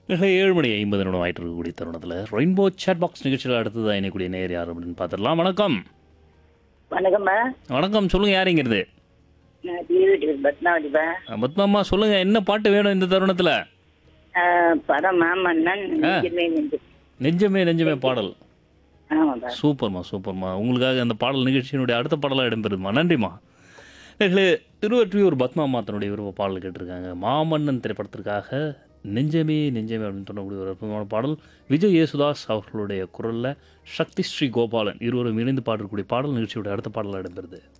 மிக ஏழு மணி ஐம்பது நிமிடம் ஆயிட்டு இருக்கக்கூடிய தருணத்தில் ரெயின்போ சேட் பாக்ஸ் நிகழ்ச்சியில் அடுத்தது இணைக்கூடிய நேர் யார் அப்படின்னு பார்த்துடலாம் வணக்கம் வணக்கம்மா வணக்கம் சொல்லுங்க யாருங்கிறது நான் வீட்டுக்கு பத்மாவதிப்பா பத்மாமா சொல்லுங்க என்ன பாட்டு வேணும் இந்த தருணத்தில் படம் மாமன்னன் நெஞ்சுமே நெஞ்சு நெஞ்சமே நெஞ்சமே பாடல் ஆமாப்பா சூப்பர்மா சூப்பர்மா உங்களுக்காக அந்த பாடல் நிகழ்ச்சியினுடைய அடுத்த பாடலாக இடம்பெறுதுமா நன்றிம்மா நேர்களே திருவற்றியூர் பத்மாமா தன்னுடைய விருப்ப பாடல் கேட்டிருக்காங்க மாமன்னன் திரைப்படத்திற்காக நெஞ்சமே நெஞ்சமே அப்படின்னு சொல்லக்கூடிய ஒரு அற்புதமான பாடல் விஜய் யேசுதாஸ் அவர்களுடைய குரலில் சக்தி ஸ்ரீ கோபாலன் இருவரும் இணைந்து பாடக்கூடிய பாடல் நிகழ்ச்சியோட அடுத்த பாடலாக இடம்பெறுது